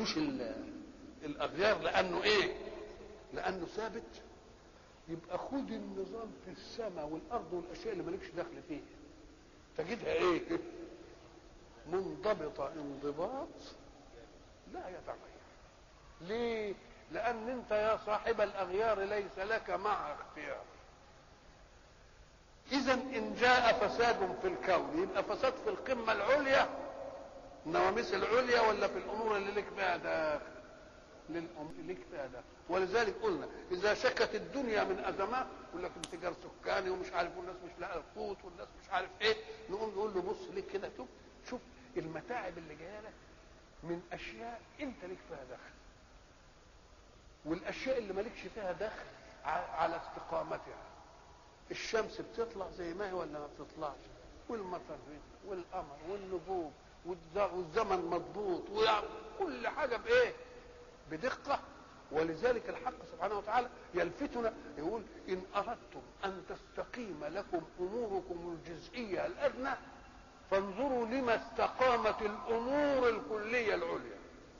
تجيبلوش الاغيار لانه ايه لانه ثابت يبقى خد النظام في السماء والارض والاشياء اللي مالكش دخل فيها تجدها ايه منضبطه انضباط لا يتغير ليه لان انت يا صاحب الاغيار ليس لك معها اختيار اذا ان جاء فساد في الكون يبقى فساد في القمه العليا النواميس العليا ولا في الامور اللي لك فيها داخل للأم لك فيها داخل ولذلك قلنا اذا شكت الدنيا من ازمات يقول لك انفجار سكاني ومش عارف والناس مش لاقيه القوت والناس مش عارف ايه نقوم نقول له بص ليك كده شوف شوف المتاعب اللي جايه لك من اشياء انت لك فيها دخل والاشياء اللي مالكش فيها دخل على استقامتها الشمس بتطلع زي ما هي ولا ما بتطلعش والمطر والقمر والنجوم والزمن مضبوط وكل حاجه بايه بدقه ولذلك الحق سبحانه وتعالى يلفتنا يقول ان اردتم ان تستقيم لكم اموركم الجزئيه الادنى فانظروا لما استقامت الامور الكليه العليا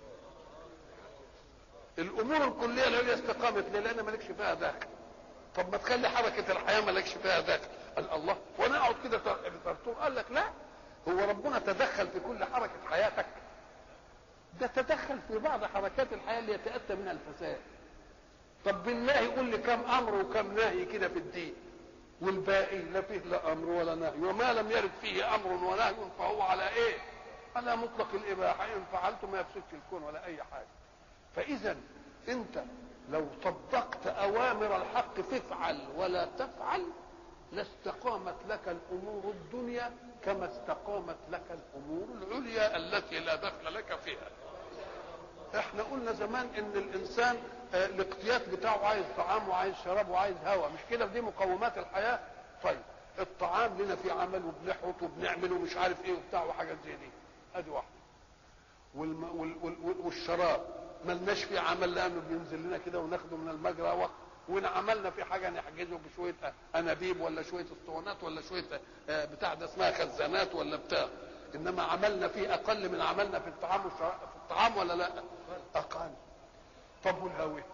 الامور الكليه العليا استقامت ليه لان مالكش فيها داخل طب ما تخلي حركه الحياه مالكش فيها داخل قال الله وانا اقعد كده بترتور قال لك لا هو ربنا تدخل في كل حركه حياتك ده تدخل في بعض حركات الحياه اللي يتاتى منها الفساد طب بالله يقول لي كم امر وكم نهي كده في الدين والباقي لا فيه لا امر ولا نهي وما لم يرد فيه امر ونهي فهو على ايه على مطلق الاباحه ان فعلت ما يفسدش الكون ولا اي حاجه فاذا انت لو طبقت اوامر الحق تفعل ولا تفعل لاستقامت لك الامور الدنيا كما استقامت لك الامور العليا التي لا دخل لك فيها احنا قلنا زمان ان الانسان اه الاقتيات بتاعه عايز طعام وعايز شراب وعايز هواء مش كده دي مقومات الحياه طيب الطعام لنا في عمل وبنحرط وبنعمل ومش عارف ايه وبتاع وحاجات زي دي ادي واحده والم... وال... وال... والشراب ملناش فيه عمل لانه بينزل لنا كده وناخده من المجرى وقت وان عملنا في حاجه نحجزه بشويه انابيب ولا شويه اسطوانات ولا شويه بتاع ده اسمها خزانات ولا بتاع انما عملنا فيه اقل من عملنا في الطعام والشراب في الطعام ولا لا؟ اقل طب والهواء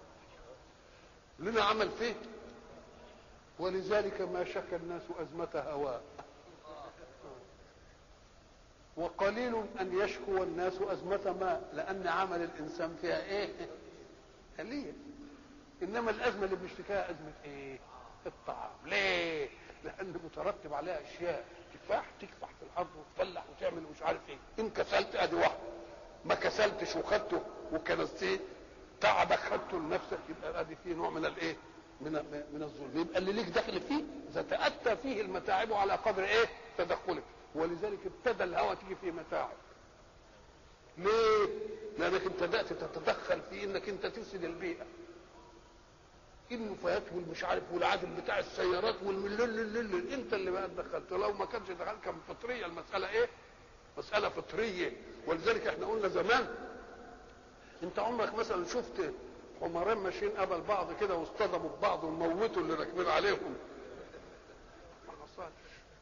لنا عمل فيه ولذلك ما شكى الناس أزمة هواء وقليل أن يشكو الناس أزمة ماء لأن عمل الإنسان فيها إيه؟ قليل إنما الأزمة اللي بنشتكيها أزمة إيه؟ الطعام ليه؟ لأن مترتب عليها أشياء كفاح تكفح في الأرض وتفلح وتعمل مش عارف إيه إن كسلت أدي واحدة ما كسلتش وخدته وكنستيه تعبك خدته لنفسك يبقى ادي فيه نوع من الايه؟ من من الظلم يبقى اللي ليك دخل فيه اذا تاتى فيه المتاعب على قدر ايه؟ تدخلك ولذلك ابتدى الهوى تيجي فيه متاعب ليه؟ لانك ابتدات تتدخل في انك انت تفسد البيئه النفايات والمش عارف والعدل بتاع السيارات والملل انت اللي بقى دخلت لو ما كانش دخلت كان فطريه المساله ايه؟ مساله فطريه ولذلك احنا قلنا زمان انت عمرك مثلا شفت حمارين ماشيين قبل بعض كده واصطدموا ببعض وموتوا اللي راكبين عليهم ما حصلش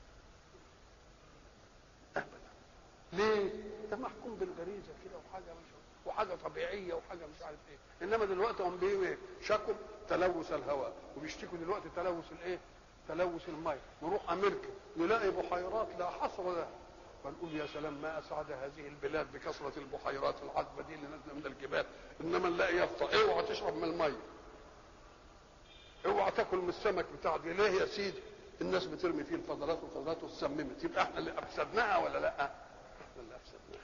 ابدا ليه؟ ده محكوم بالغريزه كده وحاجه مش وحاجه طبيعيه وحاجه مش عارف ايه انما دلوقتي هم ايه شكوا تلوث الهواء وبيشتكوا دلوقتي تلوث الايه؟ تلوث الماء نروح امريكا نلاقي بحيرات لا حصر لها فنقول يا سلام ما اسعد هذه البلاد بكثره البحيرات العذبه دي اللي نازله من الجبال انما نلاقي يافطه اوعى تشرب من الميه اوعى تاكل من السمك بتاع دي ليه يا سيدي الناس بترمي فيه الفضلات والفضلات وتسممت يبقى احنا اللي افسدناها ولا لا احنا اللي افسدناها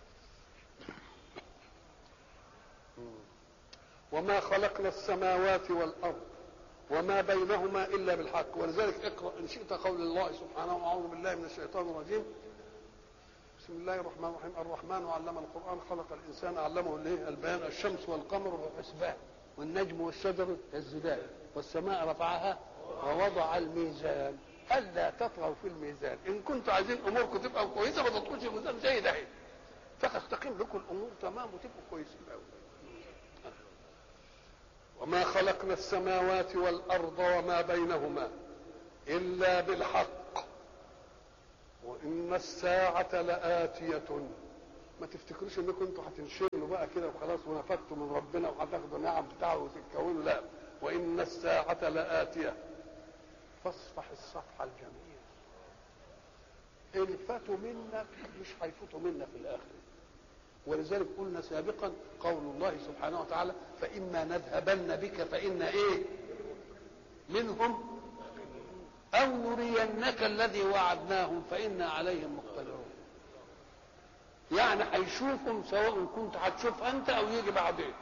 وما خلقنا السماوات والارض وما بينهما الا بالحق ولذلك اقرا ان شئت قول الله سبحانه واعوذ بالله من الشيطان الرجيم بسم الله الرحمن الرحيم الرحمن علم القرآن خلق الإنسان علمه الايه البيان الشمس والقمر والحسبان والنجم والشجر الزدان والسماء رفعها ووضع الميزان ألا تطغوا في الميزان إن كنتوا عايزين أموركم تبقى كويسة ما تطغوش الميزان زي ده فتستقيم لكم الأمور تمام وتبقوا كويسين قوي وما خلقنا السماوات والأرض وما بينهما إلا بالحق وإن الساعة لآتية ما تفتكروش انكم انتوا هتنشغلوا بقى كده وخلاص ونفدتوا من ربنا وهتاخدوا النعم بتاعه وتتكونوا لا وان الساعه لاتيه فاصفح الصفح الجميل ان فاتوا منك مش هيفوتوا منك في الاخر ولذلك قلنا سابقا قول الله سبحانه وتعالى فإما نذهبن بك فإن إيه منهم أو نرينك الذي وعدناهم فإنا عليهم مقتدرون يعني هيشوفهم سواء كنت هتشوف أنت أو يجي بعدين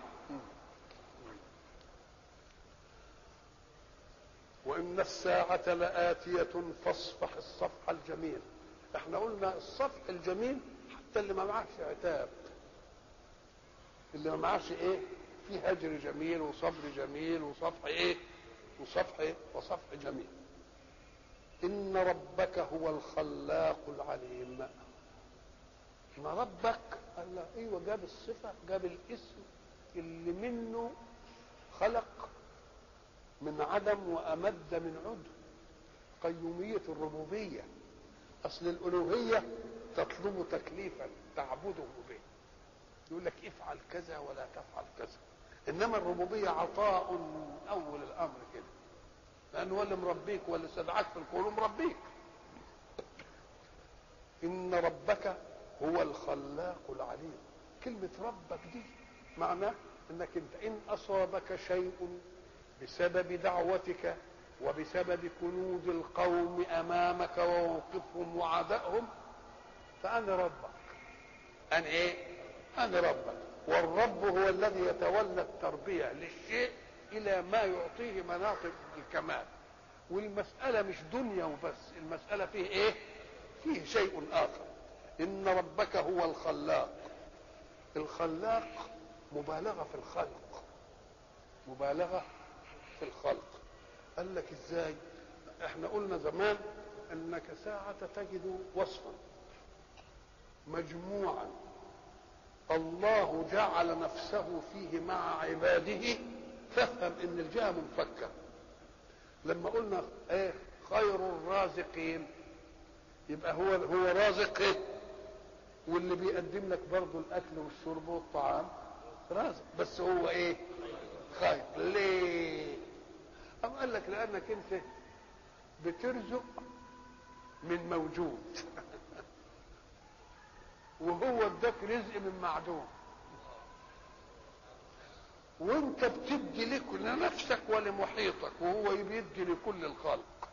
وإن الساعة لآتية فاصفح الصفح الجميل احنا قلنا الصفح الجميل حتى اللي ما معكش عتاب اللي ما معاش ايه في هجر جميل وصبر جميل وصفح ايه وصفح ايه وصفح جميل ان ربك هو الخلاق العليم ان ربك قال له ايوه جاب الصفه جاب الاسم اللي منه خلق من عدم وامد من عدم قيوميه الربوبيه اصل الالوهيه تطلب تكليفا تعبده به يقول لك افعل كذا ولا تفعل كذا انما الربوبيه عطاء من اول الامر كده لانه هو اللي مربيك هو اللي استدعاك في الكون مربيك ان ربك هو الخلاق العليم كلمه ربك دي معناه انك انت ان اصابك شيء بسبب دعوتك وبسبب كنود القوم امامك وموقفهم وعدائهم فانا ربك انا ايه انا ربك والرب هو الذي يتولى التربيه للشيء الى ما يعطيه مناطق الكمال والمساله مش دنيا وبس المساله فيه ايه فيه شيء اخر ان ربك هو الخلاق الخلاق مبالغه في الخلق مبالغه في الخلق قال لك ازاي احنا قلنا زمان انك ساعة تجد وصفا مجموعا الله جعل نفسه فيه مع عباده تفهم ان الجهة منفكة لما قلنا ايه خير الرازقين يبقى هو هو رازق ايه واللي بيقدم لك برضه الاكل والشرب والطعام رازق بس هو ايه خير ليه أم قال لك لأنك أنت بترزق من موجود وهو اداك رزق من معدوم وانت بتدي لك لنفسك ولمحيطك وهو بيدي لكل الخلق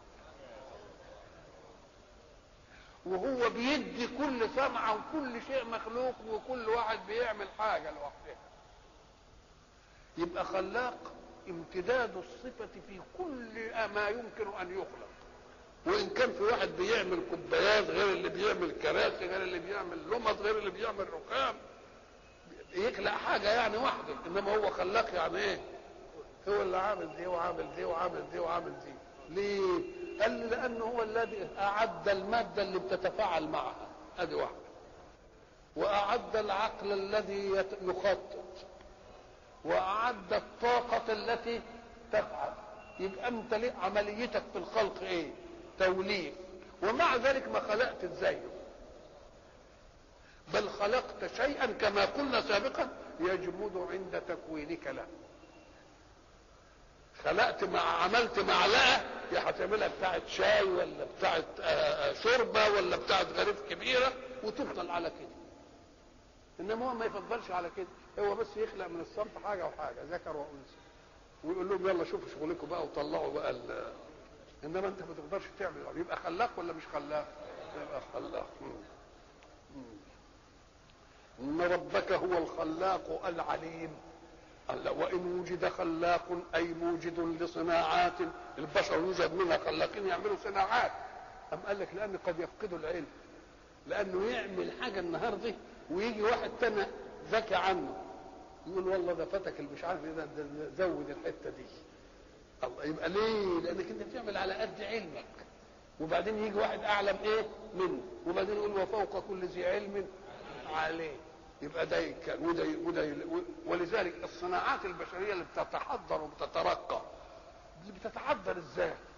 وهو بيدي كل صنعة وكل شيء مخلوق وكل واحد بيعمل حاجة لوحدها يبقى خلاق امتداد الصفة في كل ما يمكن أن يخلق وإن كان في واحد بيعمل كوبايات غير اللي بيعمل كراسي غير اللي بيعمل لمض غير اللي بيعمل رخام يخلق حاجة يعني واحدة إنما هو خلاق يعني إيه؟ هو اللي عامل دي وعامل دي وعامل دي وعامل دي ليه؟ قال لي لأنه هو الذي أعد المادة اللي بتتفاعل معها أدي واحدة وأعد العقل الذي يخطط واعد الطاقه التي تفعل يبقى انت ليه عمليتك في الخلق ايه توليف ومع ذلك ما خلقت زيه بل خلقت شيئا كما قلنا سابقا يجمد عند تكوينك له خلقت مع عملت معلقه يا هتعملها بتاعت شاي ولا بتاعت شوربه ولا بتاعت غريب كبيره وتفضل على كده انما هو ما يفضلش على كده هو بس يخلق من الصنف حاجه وحاجه ذكر وانثى ويقول لهم يلا شوفوا شغلكم بقى وطلعوا بقى ال... انما انت ما تقدرش تعمل يبقى خلاق ولا مش خلاق؟ يبقى خلاق ان ربك هو الخلاق العليم قال وان وجد خلاق اي موجد لصناعات البشر يوجد منها خلاقين يعملوا صناعات أم قال لك لان قد يفقدوا العلم لانه يعمل حاجه النهارده ويجي واحد تاني ذكي عنه يقول والله ده فتك اللي مش عارف ايه ده, ده زود الحته دي الله يبقى ليه؟ لانك انت بتعمل على قد علمك وبعدين يجي واحد اعلم ايه منه وبعدين يقول وفوق كل ذي علم عليه يبقى ده كان وده وده ولذلك الصناعات البشريه اللي بتتحضر وبتترقى اللي بتتحضر ازاي؟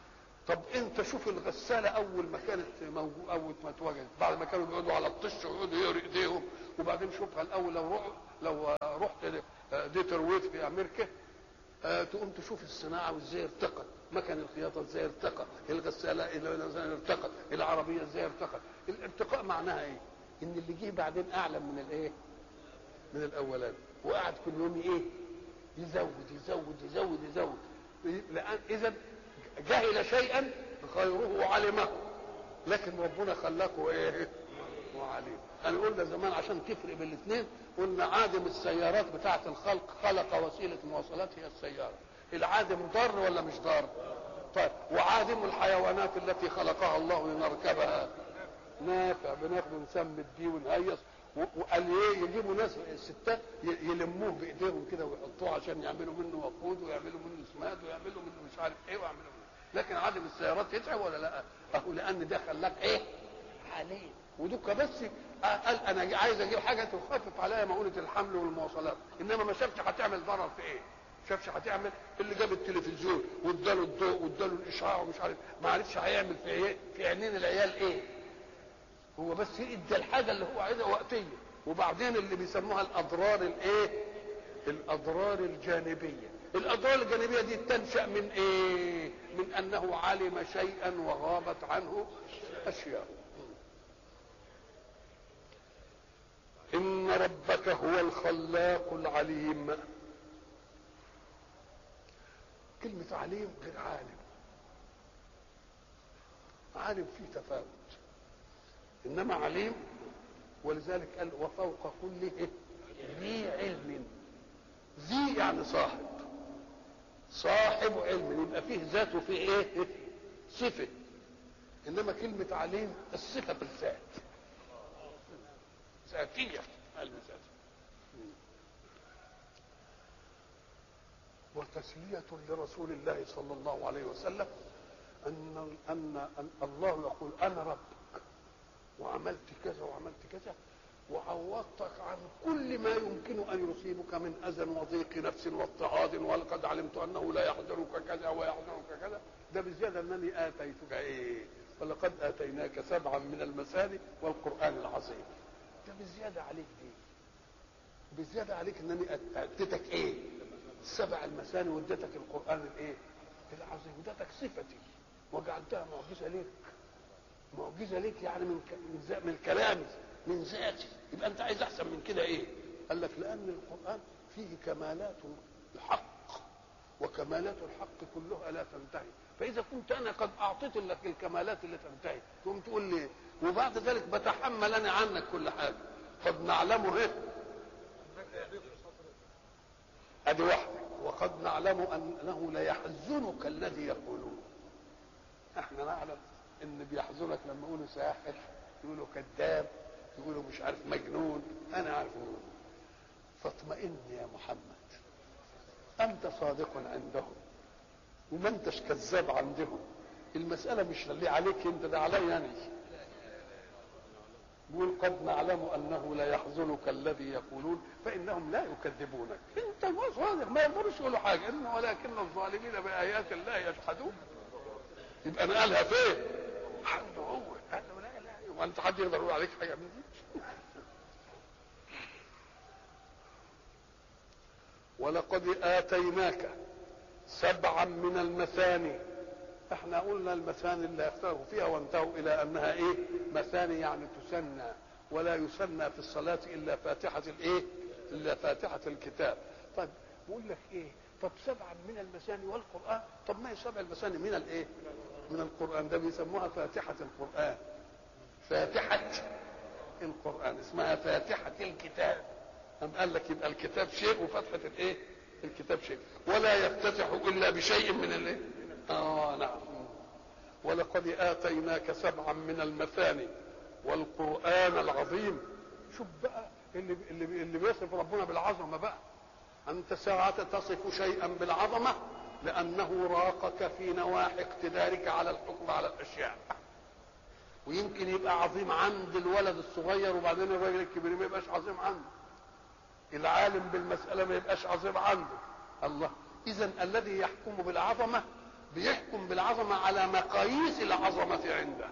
طب انت شوف الغساله اول ما كانت موجوده اول ما اتوجدت بعد ما كانوا بيقعدوا على الطش ويقعدوا يقروا ايديهم وبعدين شوفها الاول لو روح لو رحت ديترويت في امريكا آه تقوم تشوف الصناعه وازاي ارتقت مكن الخياطه ازاي ارتقى الغساله ازاي ارتقت العربيه ازاي ارتقت الارتقاء معناها ايه ان اللي جه بعدين اعلم من الايه من الاولاني وقعد كل يوم ايه يزود يزود يزود يزود لان اذا جهل شيئا غيره علمه لكن ربنا خلقه ايه وعليم انا قلنا زمان عشان تفرق بين الاثنين قلنا عادم السيارات بتاعه الخلق خلق وسيله مواصلات هي السياره العادم ضار ولا مش ضار طيب وعادم الحيوانات التي خلقها الله لنركبها نافع بناخده نسمي بيه ونهيص وقال ايه يجيبوا ناس الستات يلموه بايديهم كده ويحطوه عشان يعملوا منه وقود ويعملوا منه اسماد ويعملوا منه مش عارف ايه ويعملوا منه لكن عدم السيارات يتعب ولا لا؟ اهو لان ده خلاك ايه؟ حليم ودوكا بس قال انا عايز اجيب حاجه تخفف عليا مؤونه الحمل والمواصلات انما ما شافش هتعمل ضرر في ايه؟ شافش هتعمل اللي جاب التلفزيون واداله الضوء واداله الاشعاع ومش عارف ما عرفش هيعمل في ايه؟ في عينين العيال ايه؟ هو بس ادى الحاجه اللي هو عايزها وقتيه وبعدين اللي بيسموها الاضرار الايه؟ الاضرار الجانبيه الاضرار الجانبيه دي تنشا من ايه؟ من انه علم شيئا وغابت عنه اشياء ان ربك هو الخلاق العليم كلمة عليم غير عالم عالم فيه تفاوت انما عليم ولذلك قال وفوق كل ذي علم ذي يعني صاحب صاحب علم يبقى فيه ذات وفيه ايه صفه انما كلمه عليم الصفه بالذات ذاتيه المذات وتسليه لرسول الله صلى الله عليه وسلم ان ان, أن الله يقول انا ربك وعملت كذا وعملت كذا وعوضتك عن كل ما يمكن ان يصيبك من اذى وضيق نفس واضطهاد ولقد علمت انه لا يحضرك كذا ويحضرك كذا ده بزياده انني اتيتك ايه ولقد اتيناك سبعا من المثاني والقران العظيم ده بزياده عليك دي بزياده عليك انني اديتك ايه سبع المثاني واديتك القران الايه العظيم اديتك صفتي وجعلتها معجزه ليك معجزه ليك يعني من من, من كلامي من ذاتي يبقى انت عايز احسن من كده ايه قال لك لان القران فيه كمالات الحق وكمالات الحق كلها لا تنتهي فاذا كنت انا قد اعطيت لك الكمالات اللي تنتهي تقوم تقول لي وبعد ذلك بتحمل انا عنك كل حاجه قد نعلمه ايه ادي واحده وقد نعلم انه ليحزنك الذي يقولون احنا نعلم ان بيحزنك لما يقولوا ساحر يقولوا كذاب يقولوا مش عارف مجنون انا عارف مجنون فاطمئن يا محمد انت صادق عندهم وما انتش كذاب عندهم المساله مش اللي عليك انت ده علي انا يقول قد نعلم انه لا يحزنك الذي يقولون فانهم لا يكذبونك انت صادق ما يقدروش يقولوا حاجه انه ولكن الظالمين بايات الله يجحدون يبقى انا قالها فين؟ عنده هو قال له لا لا وانت حد يقدر يقول عليك حاجه من دي ولقد اتيناك سبعا من المثاني احنا قلنا المثاني اللي اختاروا فيها وانتهوا الى انها ايه مثاني يعني تسنى ولا يسنى في الصلاة الا فاتحة الايه الا فاتحة الكتاب طيب بقول لك ايه طب سبعا من المثاني والقرآن طب ما هي سبع المثاني من الايه من القرآن ده بيسموها فاتحة القرآن فاتحة القرآن اسمها فاتحة الكتاب أم قال لك يبقى الكتاب شيء وفتحة الايه الكتاب شيء ولا يفتتح الا بشيء من الايه اه نعم ولقد اتيناك سبعا من المثاني والقران العظيم شوف بقى اللي اللي اللي بيصف ربنا بالعظمه بقى انت ساعة تصف شيئا بالعظمه لانه راقك في نواحي اقتدارك على الحكم على الاشياء ويمكن يبقى عظيم عند الولد الصغير وبعدين الراجل الكبير ما يبقاش عظيم عنده العالم بالمسألة ما يبقاش عظيم عنده الله إذا الذي يحكم بالعظمة بيحكم بالعظمة على مقاييس العظمة عنده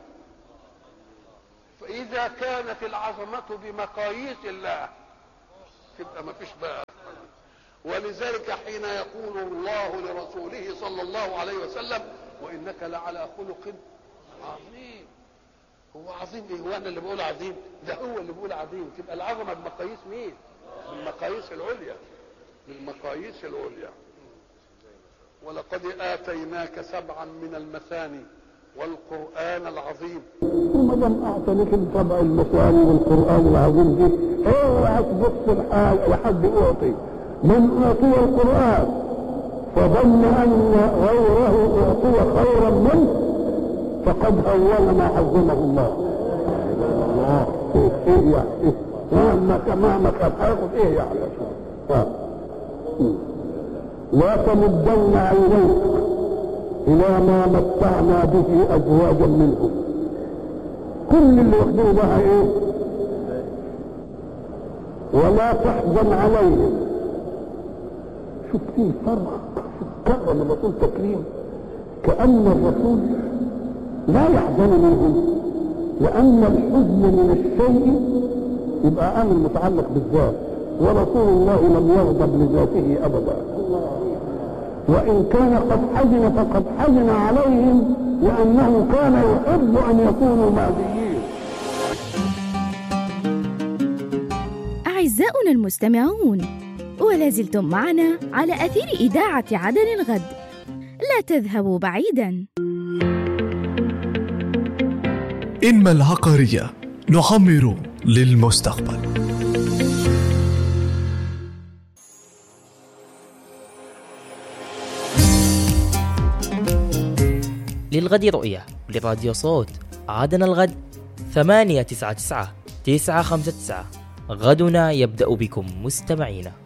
فإذا كانت العظمة بمقاييس الله تبقى ما فيش بقى ولذلك حين يقول الله لرسوله صلى الله عليه وسلم وإنك لعلى خلق عظيم هو عظيم ايه هو انا اللي بقول عظيم ده هو اللي بيقول عظيم تبقى العظمه بمقاييس مين بالمقاييس العليا بالمقاييس العليا ولقد اتيناك سبعا من المثاني والقران العظيم ما دام اعطانيك الطبع المثاني والقران العظيم دي اوعى تبص الحال لحد اعطي من اعطي القران فظن ان غيره اعطي خيرا منه فقد هون ما عظمه الله الله ايه ايه يعني ايه مهما مهما كان هياخد ايه يعني آه. لا تمدن عينيك الى ما متعنا به ازواجا منهم كل اللي واخدينه بقى ايه ولا تحزن عليهم شوف في فرق شوف كرم الرسول تكريم كأن الرسول لا يحزن منهم لأن الحزن من الشيء يبقى أمر متعلق بالذات ورسول الله لم يغضب لذاته أبدا وإن كان قد حزن فقد حزن عليهم لأنه كان يحب أن يكونوا مهديين أعزاؤنا المستمعون ولا زلتم معنا على أثير إذاعة عدن الغد لا تذهبوا بعيدا إنما العقارية نعمر للمستقبل للغد رؤية لراديو صوت عادنا الغد ثمانية تسعة تسعة تسعة خمسة تسعة غدنا يبدأ بكم مستمعينا